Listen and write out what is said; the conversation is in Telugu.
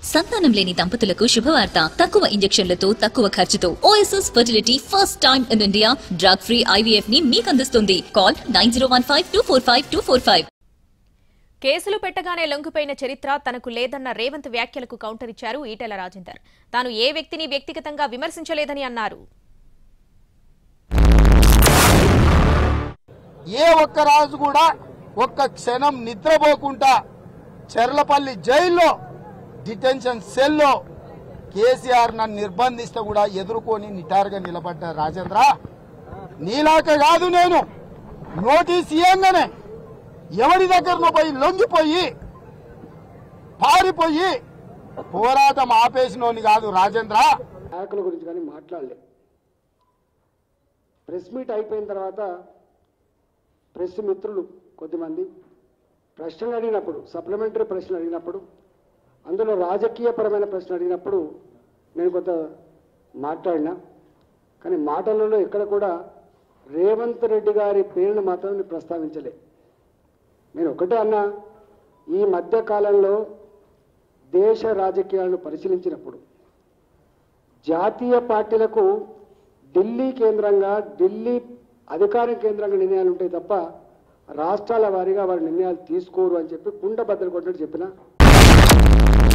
సంతానం లేని దంపతులకు శుభవార్త తక్కువ ఇంజెక్షన్లతో తక్కువ ఖర్చుతో OSS fertility first time in India drug free IVF ని మీకు అందిస్తుంది call nine zero one five two four five two four five కేసులు పెట్టగానే లొంగిపోయిన చరిత్ర తనకు లేదన్న రేవంత్ వ్యాఖ్యలకు కౌంటర్ ఇచ్చారు ఈటెల రాజేందర్ తాను ఏ వ్యక్తిని వ్యక్తిగతంగా విమర్శించలేదని అన్నారు ఏ ఒక్క రాజు కూడా ఒక్క క్షణం నిద్రపోకుండా చెర్లపల్లి జైల్లో డిటెన్షన్ సెల్లో కేసీఆర్ నన్ను నిర్బంధిస్తే కూడా ఎదుర్కొని నిటారుగా నిలబడ్డ రాజేంద్ర నీలాక కాదు నేను నోటీస్ ఇయ్యంగానే ఎవరి దగ్గరనో పోయి లొంగిపోయి పారిపోయి పోరాటం ఆపేసినోని కాదు రాజేంద్ర నాయకుల గురించి కానీ మాట్లాడలే ప్రెస్ మీట్ అయిపోయిన తర్వాత ప్రెస్ మిత్రులు కొద్దిమంది ప్రశ్నలు అడిగినప్పుడు సప్లిమెంటరీ ప్రశ్నలు అడిగినప్పుడు అందులో రాజకీయపరమైన ప్రశ్నలు అడిగినప్పుడు నేను కొంత మాట్లాడినా కానీ మాటలలో ఎక్కడ కూడా రేవంత్ రెడ్డి గారి పేరును మాత్రం నేను ప్రస్తావించలే నేను ఒకటే అన్నా ఈ మధ్య కాలంలో దేశ రాజకీయాలను పరిశీలించినప్పుడు జాతీయ పార్టీలకు ఢిల్లీ కేంద్రంగా ఢిల్లీ అధికార కేంద్రంగా నిర్ణయాలు ఉంటాయి తప్ప రాష్ట్రాల వారీగా వారి నిర్ణయాలు తీసుకోరు అని చెప్పి కుండ బద్దలు కొట్టినట్టు చెప్పిన